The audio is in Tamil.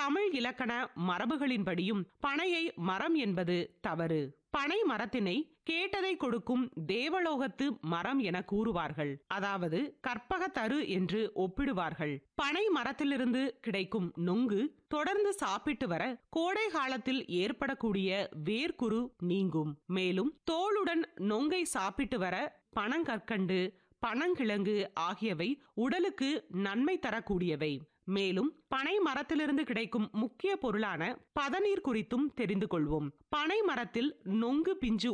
தமிழ் இலக்கண மரபுகளின்படியும் பனையை மரம் என்பது தவறு பனை மரத்தினை கேட்டதை கொடுக்கும் தேவலோகத்து மரம் என கூறுவார்கள் அதாவது கற்பக தரு என்று ஒப்பிடுவார்கள் பனை மரத்திலிருந்து கிடைக்கும் நொங்கு தொடர்ந்து சாப்பிட்டு வர கோடை காலத்தில் ஏற்படக்கூடிய வேர்க்குரு நீங்கும் மேலும் தோலுடன் நொங்கை சாப்பிட்டு வர பனங்கற்கண்டு பனங்கிழங்கு ஆகியவை உடலுக்கு நன்மை தரக்கூடியவை மேலும் பனை மரத்திலிருந்து கிடைக்கும் முக்கிய பொருளான பதநீர் குறித்தும் தெரிந்து கொள்வோம் பனை மரத்தில் நொங்கு பிஞ்சு